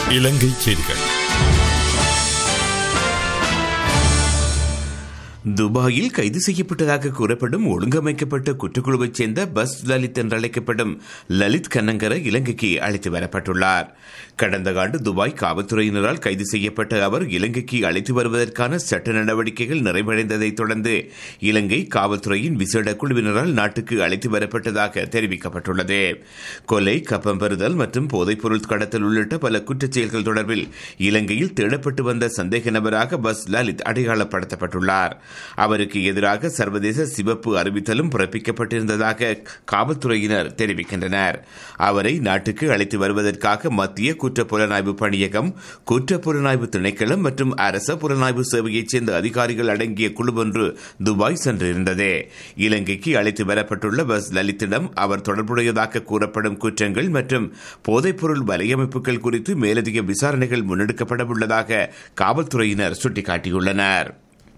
இலங்கை செய்திகள் துபாயில் கைது செய்யப்பட்டதாக கூறப்படும் ஒழுங்கமைக்கப்பட்ட குற்றக்குழுவைச் சேர்ந்த பஸ் லலித் என்றழைக்கப்படும் லலித் கண்ணங்கர இலங்கைக்கு அழைத்து வரப்பட்டுள்ளார் கடந்த ஆண்டு துபாய் காவல்துறையினரால் கைது செய்யப்பட்ட அவர் இலங்கைக்கு அழைத்து வருவதற்கான சட்ட நடவடிக்கைகள் நிறைவடைந்ததைத் தொடர்ந்து இலங்கை காவல்துறையின் விசேட குழுவினரால் நாட்டுக்கு அழைத்து வரப்பட்டதாக தெரிவிக்கப்பட்டுள்ளது கொலை கப்பம் பெறுதல் மற்றும் போதைப்பொருள் கடத்தல் உள்ளிட்ட பல குற்றச் செயல்கள் தொடர்பில் இலங்கையில் தேடப்பட்டு வந்த சந்தேக நபராக பஸ் லலித் அடையாளப்படுத்தப்பட்டுள்ளார் அவருக்கு எதிராக சர்வதேச சிவப்பு அறிவித்தலும் பிறப்பிக்கப்பட்டிருந்ததாக காவல்துறையினர் தெரிவிக்கின்றனர் அவரை நாட்டுக்கு அழைத்து வருவதற்காக மத்திய குற்ற புலனாய்வு பணியகம் குற்ற புலனாய்வு திணைக்களம் மற்றும் அரச புலனாய்வு சேவையைச் சேர்ந்த அதிகாரிகள் அடங்கிய குழு ஒன்று துபாய் சென்றிருந்தது இலங்கைக்கு அழைத்து வரப்பட்டுள்ள பஸ் லலித்திடம் அவர் தொடர்புடையதாக கூறப்படும் குற்றங்கள் மற்றும் போதைப்பொருள் வலையமைப்புகள் குறித்து மேலதிக விசாரணைகள் முன்னெடுக்கப்பட உள்ளதாக காவல்துறையினர் சுட்டிக்காட்டியுள்ளனர்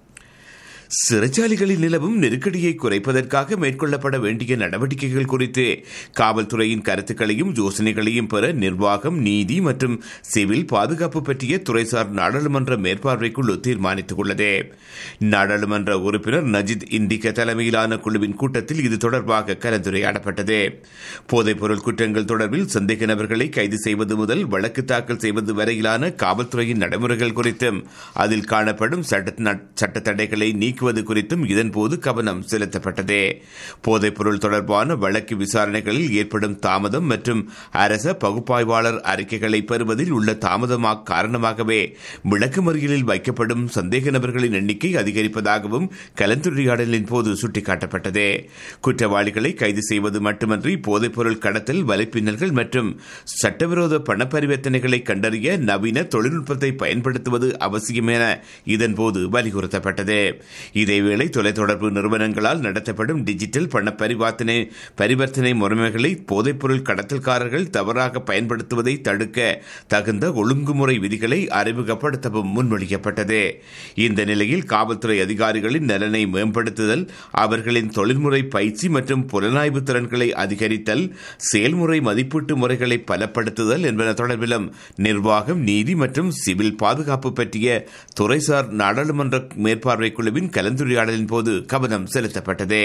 சிறைச்சாலைகளில் நிலவும் நெருக்கடியை குறைப்பதற்காக மேற்கொள்ளப்பட வேண்டிய நடவடிக்கைகள் குறித்து காவல்துறையின் கருத்துக்களையும் யோசனைகளையும் பெற நிர்வாகம் நீதி மற்றும் சிவில் பாதுகாப்பு பற்றிய துறைசார் நாடாளுமன்ற மேற்பார்வைக்குழு தீர்மானித்துள்ளது நாடாளுமன்ற உறுப்பினர் நஜித் இண்டிக தலைமையிலான குழுவின் கூட்டத்தில் இது தொடர்பாக கலந்துரையாடப்பட்டது போதைப்பொருள் குற்றங்கள் தொடர்பில் சந்தேக நபர்களை கைது செய்வது முதல் வழக்கு தாக்கல் செய்வது வரையிலான காவல்துறையின் நடைமுறைகள் குறித்தும் அதில் காணப்படும் சட்ட தடைகளை நீக்க நீக்குவது குறித்தும் இதன்போது கவனம் செலுத்தப்பட்டது போதைப்பொருள் தொடர்பான வழக்கு விசாரணைகளில் ஏற்படும் தாமதம் மற்றும் அரச பகுப்பாய்வாளர் அறிக்கைகளை பெறுவதில் உள்ள தாமதமா காரணமாகவே விளக்குமறியலில் வைக்கப்படும் சந்தேக நபர்களின் எண்ணிக்கை அதிகரிப்பதாகவும் கலந்துரையாடலின் போது சுட்டிக்காட்டப்பட்டது குற்றவாளிகளை கைது செய்வது மட்டுமன்றி போதைப்பொருள் கடத்தல் வலைப்பின்னல்கள் மற்றும் சட்டவிரோத பண பரிவர்த்தனைகளை கண்டறிய நவீன தொழில்நுட்பத்தை பயன்படுத்துவது அவசியம் என இதன்போது வலியுறுத்தப்பட்டது இதேவேளை தொலைத்தொடர்பு நிறுவனங்களால் நடத்தப்படும் டிஜிட்டல் பண பரிவர்த்தனை பரிவர்த்தனை முறைமைகளை போதைப்பொருள் கடத்தல்காரர்கள் தவறாக பயன்படுத்துவதை தடுக்க தகுந்த ஒழுங்குமுறை விதிகளை அறிமுகப்படுத்தவும் முன்மொழியப்பட்டது இந்த நிலையில் காவல்துறை அதிகாரிகளின் நலனை மேம்படுத்துதல் அவர்களின் தொழில்முறை பயிற்சி மற்றும் புலனாய்வு திறன்களை அதிகரித்தல் செயல்முறை மதிப்பீட்டு முறைகளை பலப்படுத்துதல் என்பன தொடர்பிலும் நிர்வாகம் நீதி மற்றும் சிவில் பாதுகாப்பு பற்றிய துறைசார் நாடாளுமன்ற மேற்பார்வை குழுவின் கலந்துரையாடலின் போது கவனம் செலுத்தப்பட்டது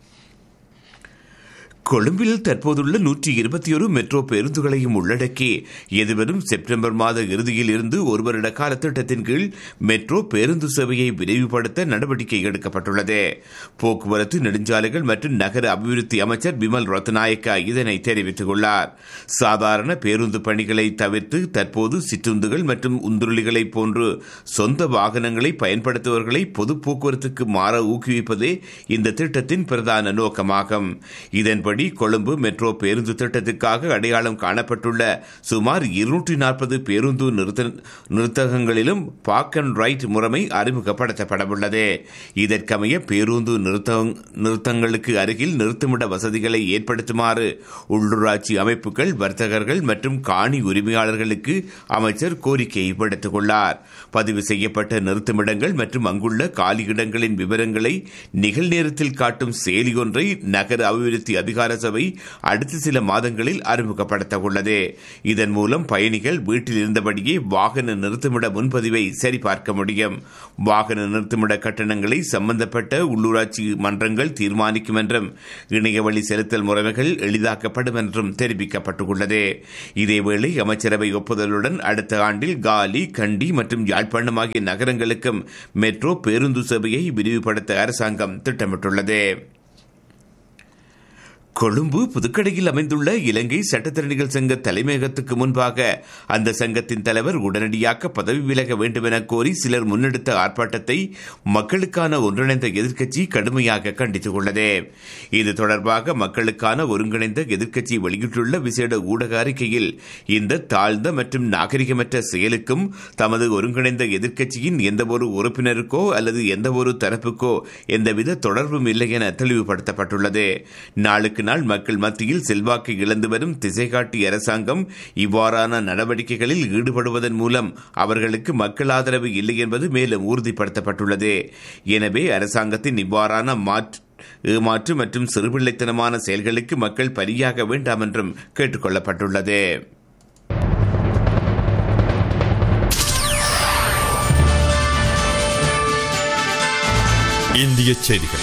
கொழும்பில் தற்போதுள்ள நூற்றி இருபத்தி ஒரு மெட்ரோ பேருந்துகளையும் உள்ளடக்கி எதிர்வரும் செப்டம்பர் மாத இறுதியில் இருந்து ஒரு வருட கால திட்டத்தின் கீழ் மெட்ரோ பேருந்து சேவையை விரைவுபடுத்த நடவடிக்கை எடுக்கப்பட்டுள்ளது போக்குவரத்து நெடுஞ்சாலைகள் மற்றும் நகர அபிவிருத்தி அமைச்சர் பிமல் ரத்நாயக்கா இதனை தெரிவித்துள்ளார் சாதாரண பேருந்து பணிகளை தவிர்த்து தற்போது சிற்றுந்துகள் மற்றும் உந்துருளிகளை போன்று சொந்த வாகனங்களை பயன்படுத்துபவர்களை பொது போக்குவரத்துக்கு மாற ஊக்குவிப்பதே இந்த திட்டத்தின் பிரதான நோக்கமாகும் இதன்படி அதன்படி கொழும்பு மெட்ரோ பேருந்து திட்டத்திற்காக அடையாளம் காணப்பட்டுள்ள சுமார் இருநூற்றி நாற்பது பேருந்து நிறுத்தகங்களிலும் பார்க் அண்ட் ரைட் முறைமை அறிமுகப்படுத்தப்படவுள்ளது இதற்கமைய பேருந்து நிறுத்தங்களுக்கு அருகில் நிறுத்துமிட வசதிகளை ஏற்படுத்துமாறு உள்ளூராட்சி அமைப்புகள் வர்த்தகர்கள் மற்றும் காணி உரிமையாளர்களுக்கு அமைச்சர் கோரிக்கை விடுத்துள்ளார் பதிவு செய்யப்பட்ட நிறுத்துமிடங்கள் மற்றும் அங்குள்ள காலியிடங்களின் விவரங்களை நிகழ்நேரத்தில் காட்டும் செயலி ஒன்றை நகர அபிவிருத்தி அதிகார சபை அடுத்த சில மாதங்களில் அறிமுகப்படுத்த உள்ளது இதன் மூலம் பயணிகள் வீட்டில் இருந்தபடியே வாகன நிறுத்துமிட முன்பதிவை சரிபார்க்க முடியும் வாகன நிறுத்துமிட கட்டணங்களை சம்பந்தப்பட்ட உள்ளூராட்சி மன்றங்கள் தீர்மானிக்கும் என்றும் இணையவழி செலுத்தல் முறைமைகள் எளிதாக்கப்படும் என்றும் தெரிவிக்கப்பட்டுள்ளது இதேவேளை அமைச்சரவை ஒப்புதலுடன் அடுத்த ஆண்டில் காலி கண்டி மற்றும் யாழ்ப்பாணம் ஆகிய நகரங்களுக்கும் மெட்ரோ பேருந்து சேவையை விரிவுபடுத்த அரசாங்கம் திட்டமிட்டுள்ளது கொழும்பு புதுக்கடையில் அமைந்துள்ள இலங்கை சட்டத்திறனிகள் சங்க தலைமையகத்துக்கு முன்பாக அந்த சங்கத்தின் தலைவர் உடனடியாக பதவி விலக வேண்டும் என கோரி சிலர் முன்னெடுத்த ஆர்ப்பாட்டத்தை மக்களுக்கான ஒன்றிணைந்த எதிர்க்கட்சி கடுமையாக கண்டித்துள்ளது இது தொடர்பாக மக்களுக்கான ஒருங்கிணைந்த எதிர்க்கட்சி வெளியிட்டுள்ள விசேட ஊடக அறிக்கையில் இந்த தாழ்ந்த மற்றும் நாகரிகமற்ற செயலுக்கும் தமது ஒருங்கிணைந்த எதிர்க்கட்சியின் எந்தவொரு உறுப்பினருக்கோ அல்லது எந்தவொரு தரப்புக்கோ எந்தவித தொடர்பும் இல்லை என தெளிவுபடுத்தப்பட்டுள்ளது நாளுக்கு நாள் மக்கள் மத்தியில் செல்வாக்கு இழந்து வரும் திசைகாட்டி அரசாங்கம் இவ்வாறான நடவடிக்கைகளில் ஈடுபடுவதன் மூலம் அவர்களுக்கு மக்கள் ஆதரவு இல்லை என்பது மேலும் உறுதிப்படுத்தப்பட்டுள்ளது எனவே அரசாங்கத்தின் இவ்வாறான மாற்று ஏமாற்று மற்றும் சிறுபிள்ளைத்தனமான செயல்களுக்கு மக்கள் பலியாக வேண்டாம் என்றும் கேட்டுக் கொள்ளப்பட்டுள்ளது இந்திய செய்திகள்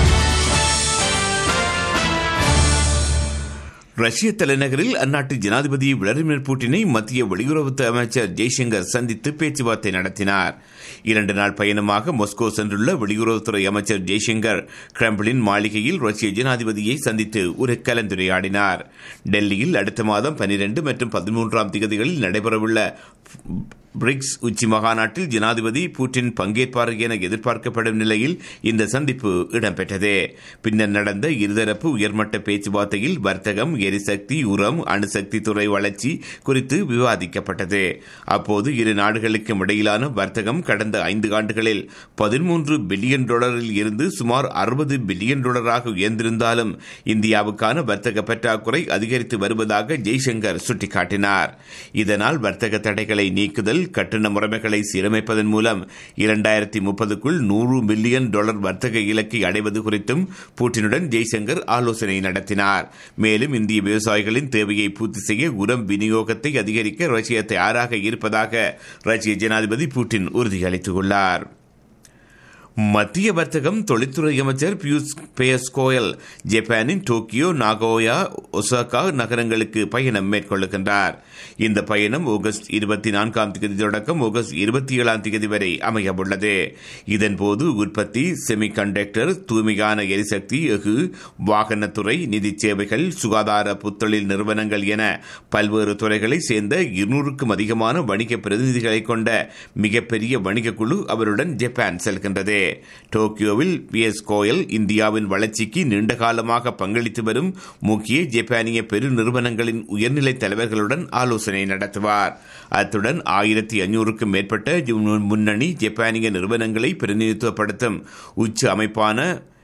ரஷ்ய தலைநகரில் அந்நாட்டு ஜனாதிபதி விளாடிமிர் புட்டினை மத்திய வெளியுறவு அமைச்சர் ஜெய்சங்கர் சந்தித்து பேச்சுவார்த்தை நடத்தினார் இரண்டு நாள் பயணமாக மாஸ்கோ சென்றுள்ள வெளியுறவுத்துறை அமைச்சர் ஜெய்சங்கர் கிரெம்ளின் மாளிகையில் ரஷ்ய ஜனாதிபதியை சந்தித்து ஒரு கலந்துரையாடினார் டெல்லியில் அடுத்த மாதம் பனிரெண்டு மற்றும் பதிமூன்றாம் திகதிகளில் நடைபெறவுள்ள பிரிக்ஸ் உச்சி மகாநாட்டில் ஜனாதிபதி புட்டின் பங்கேற்பார் என எதிர்பார்க்கப்படும் நிலையில் இந்த சந்திப்பு இடம்பெற்றது பின்னர் நடந்த இருதரப்பு உயர்மட்ட பேச்சுவார்த்தையில் வர்த்தகம் எரிசக்தி உரம் அணுசக்தி துறை வளர்ச்சி குறித்து விவாதிக்கப்பட்டது அப்போது இரு நாடுகளுக்கும் இடையிலான வர்த்தகம் கடந்த ஐந்து ஆண்டுகளில் பதிமூன்று பில்லியன் டாலரில் இருந்து சுமார் அறுபது பில்லியன் டாலராக உயர்ந்திருந்தாலும் இந்தியாவுக்கான வர்த்தக பற்றாக்குறை அதிகரித்து வருவதாக ஜெய்சங்கர் சுட்டிக்காட்டினார் இதனால் வர்த்தக தடைகளை நீக்குதல் கட்டண முறைமைகளை சீரமைப்பதன் மூலம் இரண்டாயிரத்தி முப்பதுக்குள் நூறு மில்லியன் டாலர் வர்த்தக இலக்கை அடைவது குறித்தும் புட்டினுடன் ஜெய்சங்கர் ஆலோசனை நடத்தினார் மேலும் இந்திய விவசாயிகளின் தேவையை பூர்த்தி செய்ய உரம் விநியோகத்தை அதிகரிக்க ரஷ்யா தயாராக இருப்பதாக ரஷ்ய ஜனாதிபதி புட்டின் உறுதியளித்துள்ளார் மத்திய வர்த்தகம் தொழில்துறை அமைச்சர் பியூஷ் பேயஸ் கோயல் ஜப்பானின் டோக்கியோ நாகோயா ஒசாகா நகரங்களுக்கு பயணம் மேற்கொள்ளுகின்றார் இந்த பயணம் ஆகஸ்ட் இருபத்தி நான்காம் தேதி தொடக்கம் ஆகஸ்ட் இருபத்தி ஏழாம் தேதி வரை அமையவுள்ளது இதன்போது உற்பத்தி செமி கண்டக்டர் தூய்மையான எரிசக்தி எஃகு வாகனத்துறை நிதி சேவைகள் சுகாதார புத்தொழில் நிறுவனங்கள் என பல்வேறு துறைகளை சேர்ந்த இருநூறுக்கும் அதிகமான வணிக பிரதிநிதிகளை கொண்ட மிகப்பெரிய வணிக குழு அவருடன் ஜப்பான் செல்கின்றது டோக்கியோவில் பி எஸ் கோயல் இந்தியாவின் வளர்ச்சிக்கு நீண்ட காலமாக பங்களித்து வரும் முக்கிய ஜப்பானிய பெரு நிறுவனங்களின் உயர்நிலை தலைவர்களுடன் ஆலோசனை நடத்துவார் அத்துடன் ஆயிரத்தி ஐநூறுக்கும் மேற்பட்ட முன்னணி ஜப்பானிய நிறுவனங்களை பிரதிநிதித்துவப்படுத்தும் உச்ச அமைப்பான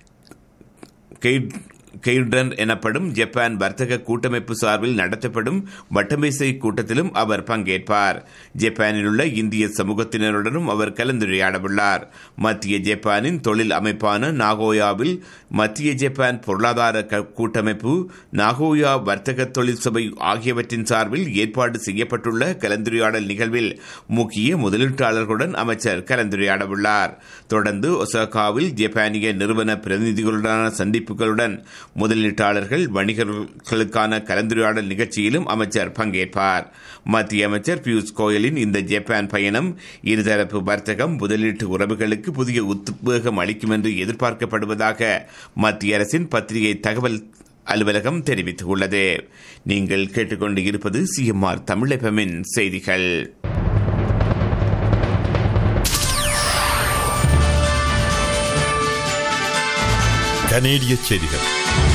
கெய்டன் எனப்படும் ஜப்பான் வர்த்தக கூட்டமைப்பு சார்பில் நடத்தப்படும் வட்டமேசை கூட்டத்திலும் அவர் பங்கேற்பார் ஜப்பானில் உள்ள இந்திய சமூகத்தினருடனும் அவர் கலந்துரையாடவுள்ளார் மத்திய ஜப்பானின் தொழில் அமைப்பான நாகோயாவில் மத்திய ஜப்பான் பொருளாதார கூட்டமைப்பு நாகோயா வர்த்தக தொழில் சபை ஆகியவற்றின் சார்பில் ஏற்பாடு செய்யப்பட்டுள்ள கலந்துரையாடல் நிகழ்வில் முக்கிய முதலீட்டாளர்களுடன் அமைச்சர் கலந்துரையாடவுள்ளார் தொடர்ந்து ஒசாகாவில் ஜப்பானிய நிறுவன பிரதிநிதிகளுடனான சந்திப்புகளுடன் முதலீட்டாளர்கள் வணிகர்களுக்கான கலந்துரையாடல் நிகழ்ச்சியிலும் அமைச்சர் பங்கேற்பார் மத்திய அமைச்சர் பியூஷ் கோயலின் இந்த ஜப்பான் பயணம் இருதரப்பு வர்த்தகம் முதலீட்டு உறவுகளுக்கு புதிய உத்வேகம் அளிக்கும் என்று எதிர்பார்க்கப்படுவதாக மத்திய அரசின் பத்திரிகை தகவல் அலுவலகம் தெரிவித்துள்ளது நீங்கள் கேட்டுக்கொண்டு இருப்பது சிஎம்ஆர் தமிழகமின் செய்திகள் கனேடிய செய்திகள்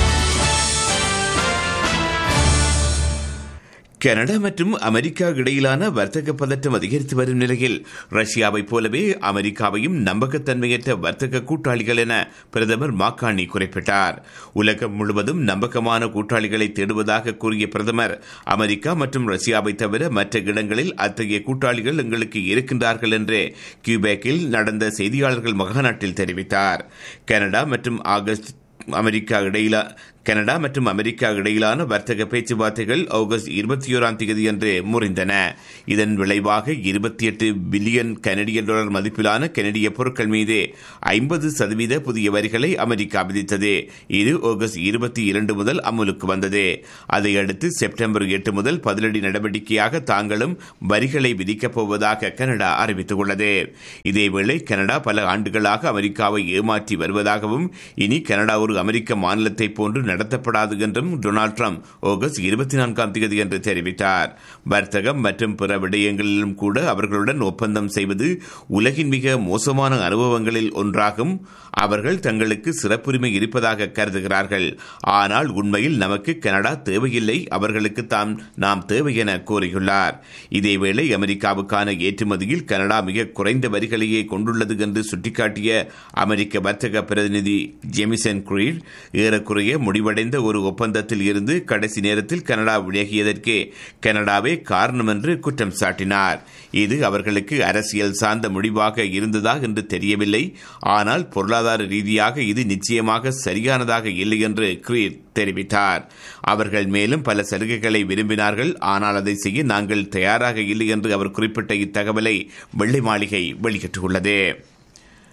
கனடா மற்றும் அமெரிக்கா இடையிலான வர்த்தக பதற்றம் அதிகரித்து வரும் நிலையில் ரஷ்யாவைப் போலவே அமெரிக்காவையும் நம்பகத்தன்மையற்ற வர்த்தக கூட்டாளிகள் என பிரதமர் மாக்காணி குறிப்பிட்டார் உலகம் முழுவதும் நம்பகமான கூட்டாளிகளை தேடுவதாக கூறிய பிரதமர் அமெரிக்கா மற்றும் ரஷ்யாவை தவிர மற்ற இடங்களில் அத்தகைய கூட்டாளிகள் எங்களுக்கு இருக்கின்றார்கள் என்று கியூபேக்கில் நடந்த செய்தியாளர்கள் மகாநாட்டில் தெரிவித்தார் கனடா மற்றும் ஆகஸ்ட் அமெரிக்கா இடையிலா கனடா மற்றும் அமெரிக்கா இடையிலான வர்த்தக பேச்சுவார்த்தைகள் ஆகஸ்ட் இருபத்தி ஓராம் தேதி அன்று முறிந்தன இதன் விளைவாக இருபத்தி எட்டு பில்லியன் கனடிய டாலர் மதிப்பிலான கனடிய பொருட்கள் மீது ஐம்பது சதவீத புதிய வரிகளை அமெரிக்கா விதித்தது இது ஆகஸ்ட் இருபத்தி இரண்டு முதல் அமலுக்கு வந்தது அதையடுத்து செப்டம்பர் எட்டு முதல் பதிலடி நடவடிக்கையாக தாங்களும் வரிகளை விதிக்கப் போவதாக கனடா அறிவித்துள்ளது இதேவேளை கனடா பல ஆண்டுகளாக அமெரிக்காவை ஏமாற்றி வருவதாகவும் இனி கனடா ஒரு அமெரிக்க மாநிலத்தை போன்று நடத்தப்படாது என்றும் டொனால்டு ட்ரம்ப் ஆகஸ்ட் இருபத்தி நான்காம் தேதி என்று தெரிவித்தார் வர்த்தகம் மற்றும் பிற விடயங்களிலும் கூட அவர்களுடன் ஒப்பந்தம் செய்வது உலகின் மிக மோசமான அனுபவங்களில் ஒன்றாகும் அவர்கள் தங்களுக்கு சிறப்புரிமை இருப்பதாக கருதுகிறார்கள் ஆனால் உண்மையில் நமக்கு கனடா தேவையில்லை அவர்களுக்கு தாம் நாம் தேவை என கூறியுள்ளார் இதேவேளை அமெரிக்காவுக்கான ஏற்றுமதியில் கனடா மிக குறைந்த வரிகளையே கொண்டுள்ளது என்று சுட்டிக்காட்டிய அமெரிக்க வர்த்தக பிரதிநிதி ஜெமிசன் குரீர் ஏறக்குறைய முடிவடைந்த ஒரு ஒப்பந்தத்தில் இருந்து கடைசி நேரத்தில் கனடா விலகியதற்கே கனடாவே காரணம் என்று குற்றம் சாட்டினார் இது அவர்களுக்கு அரசியல் சார்ந்த முடிவாக இருந்ததா என்று தெரியவில்லை ஆனால் பொருளாதார ரீதியாக இது நிச்சயமாக சரியானதாக இல்லை என்று கிரீர் தெரிவித்தார் அவர்கள் மேலும் பல சலுகைகளை விரும்பினார்கள் ஆனால் அதை செய்ய நாங்கள் தயாராக இல்லை என்று அவர் குறிப்பிட்ட இத்தகவலை வெள்ளை மாளிகை வெளியிட்டுள்ளது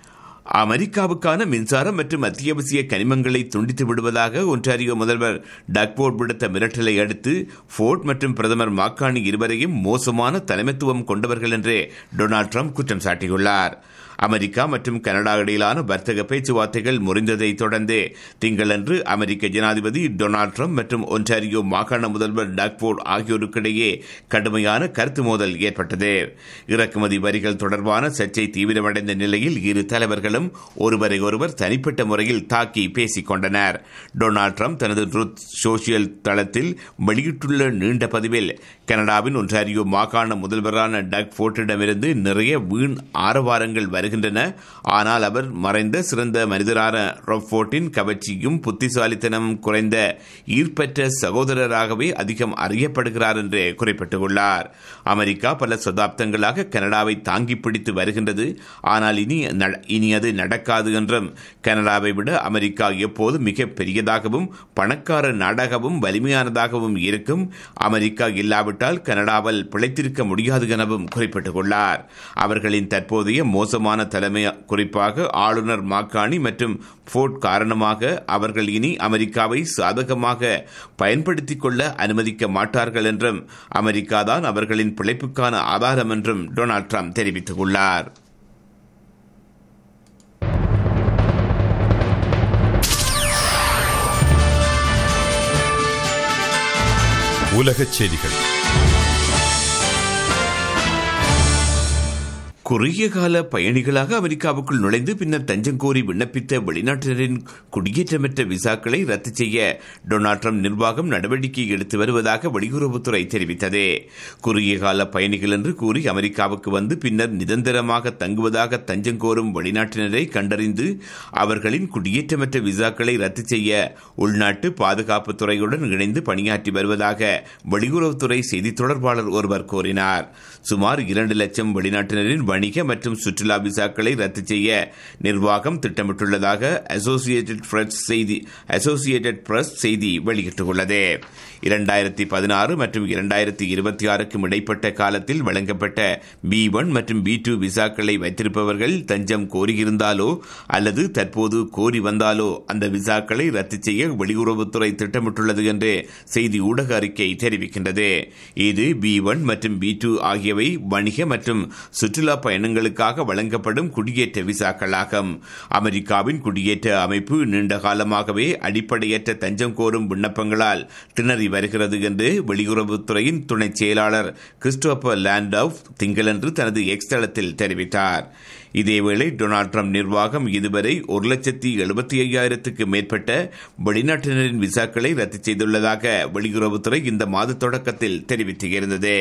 அமெரிக்காவுக்கான மின்சாரம் மற்றும் அத்தியாவசிய கனிமங்களை துண்டித்து விடுவதாக ஒன்றாரியோ முதல்வர் டக்போர்ட் விடுத்த மிரட்டலை அடுத்து ஃபோர்ட் மற்றும் பிரதமர் மாக்கானி இருவரையும் மோசமான தலைமைத்துவம் கொண்டவர்கள் என்று டொனால்ட் ட்ரம்ப் குற்றம் சாட்டியுள்ளார் அமெரிக்கா மற்றும் கனடா இடையிலான வர்த்தக பேச்சுவார்த்தைகள் முறிந்ததை தொடர்ந்து திங்களன்று அமெரிக்க ஜனாதிபதி டொனால்ட் ட்ரம்ப் மற்றும் ஒன்டாரியோ மாகாண முதல்வர் டாக்போர்ட் ஆகியோருக்கிடையே கடுமையான கருத்து மோதல் ஏற்பட்டது இறக்குமதி வரிகள் தொடர்பான சர்ச்சை தீவிரமடைந்த நிலையில் இரு தலைவர்களும் ஒருவரை ஒருவர் தனிப்பட்ட முறையில் தாக்கி பேசிக் கொண்டனர் டொனால்ட் ட்ரம்ப் தனது ட்ருத் சோசியல் தளத்தில் வெளியிட்டுள்ள நீண்ட பதிவில் கனடாவின் ஒன்றாரியோ மாகாண முதல்வரான டக் ஃபோர்ட்டிடமிருந்து நிறைய வீண் ஆரவாரங்கள் வருகின்றன ஆனால் அவர் மறைந்த சிறந்த மனிதரான ரொஃபோர்ட்டின் கவர்ச்சியும் புத்திசாலித்தனம் குறைந்த ஈர்ப்பற்ற சகோதரராகவே அதிகம் அறியப்படுகிறார் என்று குறிப்பிட்டுள்ளார் அமெரிக்கா பல சதாப்தங்களாக கனடாவை தாங்கி பிடித்து வருகின்றது ஆனால் இனி இனி அது நடக்காது என்றும் கனடாவை விட அமெரிக்கா எப்போது மிக பெரியதாகவும் பணக்கார நாடாகவும் வலிமையானதாகவும் இருக்கும் அமெரிக்கா இல்லாவிட்டால் கனடாவால் பிழைத்திருக்க முடியாது எனவும் குறிப்பிட்டுள்ளார் அவர்களின் தற்போதைய மோசமான தலைமை குறிப்பாக ஆளுநர் மாக்காணி மற்றும் ஃபோர்ட் காரணமாக அவர்கள் இனி அமெரிக்காவை சாதகமாக பயன்படுத்திக் கொள்ள அனுமதிக்க மாட்டார்கள் என்றும் அமெரிக்கா தான் அவர்களின் பிழைப்புக்கான ஆதாரம் என்றும் டொனால்ட் ட்ரம்ப் தெரிவித்துள்ளார் உலகச் செய்திகள் குறுகிய கால பயணிகளாக அமெரிக்காவுக்குள் நுழைந்து பின்னர் தஞ்சம் கோரி விண்ணப்பித்த வெளிநாட்டினரின் குடியேற்றமற்ற விசாக்களை ரத்து செய்ய டொனால்ட் ட்ரம்ப் நிர்வாகம் நடவடிக்கை எடுத்து வருவதாக வெளியுறவுத்துறை தெரிவித்தது குறுகிய கால பயணிகள் என்று கூறி அமெரிக்காவுக்கு வந்து பின்னர் நிரந்தரமாக தங்குவதாக தஞ்சம் கோரும் வெளிநாட்டினரை கண்டறிந்து அவர்களின் குடியேற்றமற்ற விசாக்களை ரத்து செய்ய உள்நாட்டு பாதுகாப்பு துறையுடன் இணைந்து பணியாற்றி வருவதாக வெளியுறவுத்துறை செய்தி தொடர்பாளர் ஒருவர் கூறினார் சுமார் இரண்டு லட்சம் வெளிநாட்டினரின் வணிக மற்றும் சுற்றுலா விசாக்களை ரத்து செய்ய நிர்வாகம் திட்டமிட்டுள்ளதாக அசோசியேட்டட் பிரஸ் செய்தி அசோசியேட்டட் பிரஸ் செய்தி வெளியிட்டுள்ளது இரண்டாயிரத்தி பதினாறு மற்றும் இரண்டாயிரத்தி இருபத்தி ஆறுக்கும் இடைப்பட்ட காலத்தில் வழங்கப்பட்ட பி ஒன் மற்றும் பி டூ விசாக்களை வைத்திருப்பவர்கள் தஞ்சம் கோரியிருந்தாலோ அல்லது தற்போது கோரி வந்தாலோ அந்த விசாக்களை ரத்து செய்ய வெளியுறவுத்துறை திட்டமிட்டுள்ளது என்று செய்தி ஊடக அறிக்கை தெரிவிக்கின்றது இது பி ஒன் மற்றும் பி டூ ஆகியவை வணிக மற்றும் சுற்றுலா பயணங்களுக்காக வழங்கப்படும் குடியேற்ற விசாக்களாகும் அமெரிக்காவின் குடியேற்ற அமைப்பு நீண்ட காலமாகவே அடிப்படையற்ற தஞ்சம் கோரும் விண்ணப்பங்களால் திணறி வருகிறது என்று வெளியுறவுத்துறையின் துணை செயலாளர் கிறிஸ்டோபர் லேண்டவ் திங்களன்று தனது எக்ஸ் தளத்தில் தெரிவித்தார் இதேவேளை டொனால்ட் ட்ரம்ப் நிர்வாகம் இதுவரை ஒரு லட்சத்தி எழுபத்தி ஐயாயிரத்துக்கு மேற்பட்ட வெளிநாட்டினரின் விசாக்களை ரத்து செய்துள்ளதாக வெளியுறவுத்துறை இந்த மாத தொடக்கத்தில் தெரிவித்திருந்தது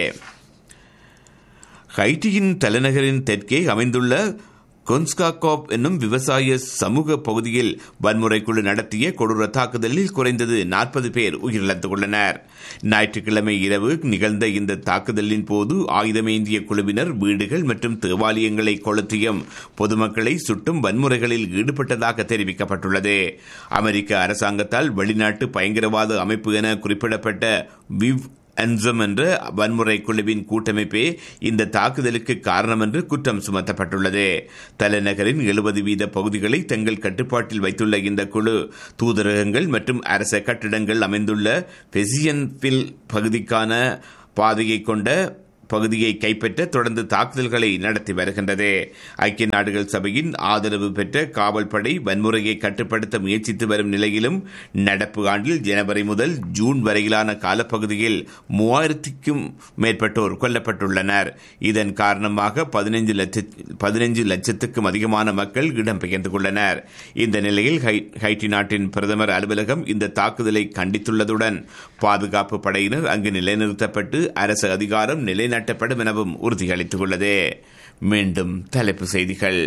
ஹைட்டியின் தலைநகரின் தெற்கே அமைந்துள்ள கொன்ஸ்காகோப் என்னும் விவசாய சமூக பகுதியில் வன்முறை குழு நடத்திய கொடூர தாக்குதலில் குறைந்தது நாற்பது பேர் உயிரிழந்துள்ளனர் ஞாயிற்றுக்கிழமை இரவு நிகழ்ந்த இந்த தாக்குதலின் போது ஆயுதமேந்திய குழுவினர் வீடுகள் மற்றும் தேவாலயங்களை கொளுத்தியும் பொதுமக்களை சுட்டும் வன்முறைகளில் ஈடுபட்டதாக தெரிவிக்கப்பட்டுள்ளது அமெரிக்க அரசாங்கத்தால் வெளிநாட்டு பயங்கரவாத அமைப்பு என குறிப்பிடப்பட்ட விவ் அன்சம் என்ற வன்முறை குழுவின் கூட்டமைப்பே இந்த தாக்குதலுக்கு காரணம் என்று குற்றம் சுமத்தப்பட்டுள்ளது தலைநகரின் எழுபது வீத பகுதிகளை தங்கள் கட்டுப்பாட்டில் வைத்துள்ள இந்த குழு தூதரகங்கள் மற்றும் அரச கட்டிடங்கள் அமைந்துள்ள பெசியன்பில் பகுதிக்கான பாதையை கொண்ட பகுதியை கைப்பற்ற தொடர்ந்து தாக்குதல்களை நடத்தி வருகின்றது ஐக்கிய நாடுகள் சபையின் ஆதரவு பெற்ற காவல்படை வன்முறையை கட்டுப்படுத்த முயற்சித்து வரும் நிலையிலும் நடப்பு ஆண்டில் ஜனவரி முதல் ஜூன் வரையிலான காலப்பகுதியில் மூவாயிரத்திற்கும் மேற்பட்டோர் கொல்லப்பட்டுள்ளனர் இதன் காரணமாக பதினைந்து பதினைஞ்சு லட்சத்துக்கும் அதிகமான மக்கள் இடம்பெயர்ந்துள்ளனர் இந்த நிலையில் ஹைட்டி நாட்டின் பிரதமர் அலுவலகம் இந்த தாக்குதலை கண்டித்துள்ளதுடன் பாதுகாப்பு படையினர் அங்கு நிலைநிறுத்தப்பட்டு அரசு அதிகாரம் நிலைநாட்ட நிலைநாட்டப்படும் எனவும் உறுதியளித்துள்ளது மீண்டும் தலைப்பு செய்திகள்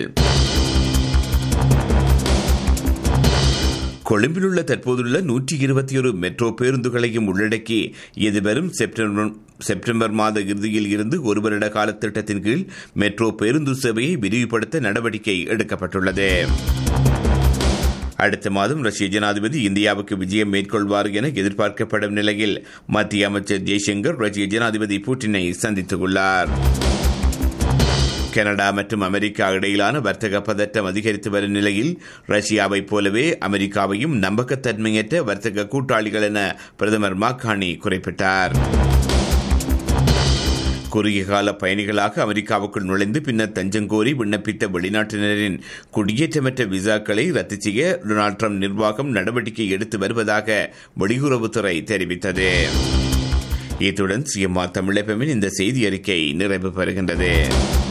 கொழும்பில் உள்ள தற்போதுள்ள நூற்றி இருபத்தி ஒரு மெட்ரோ பேருந்துகளையும் உள்ளடக்கி எதிர்வரும் செப்டம்பர் செப்டம்பர் மாத இறுதியில் இருந்து ஒரு வருட கால திட்டத்தின் கீழ் மெட்ரோ பேருந்து சேவையை விரிவுபடுத்த நடவடிக்கை எடுக்கப்பட்டுள்ளது அடுத்த மாதம் ரஷ்ய ஜனாதிபதி இந்தியாவுக்கு விஜயம் மேற்கொள்வார் என எதிர்பார்க்கப்படும் நிலையில் மத்திய அமைச்சர் ஜெய்சங்கர் ரஷ்ய ஜனாதிபதி புட்டினை சந்தித்துள்ளார் கனடா மற்றும் அமெரிக்கா இடையிலான வர்த்தக பதட்டம் அதிகரித்து வரும் நிலையில் ரஷ்யாவைப் போலவே அமெரிக்காவையும் நம்பகத்தன்மையற்ற வர்த்தக கூட்டாளிகள் என பிரதமர் மாக்கானி குறிப்பிட்டார் குறுகிய கால பயணிகளாக அமெரிக்காவுக்குள் நுழைந்து பின்னர் தஞ்சம் கோரி விண்ணப்பித்த வெளிநாட்டினரின் குடியேற்றமற்ற விசாக்களை ரத்து செய்ய டொனால்ட் ட்ரம்ப் நிர்வாகம் நடவடிக்கை எடுத்து வருவதாக வெளியுறவுத்துறை தெரிவித்தது இத்துடன் சிஎம்ஆர் தமிழகமின் இந்த செய்தி அறிக்கை நிறைவு பெறுகின்றது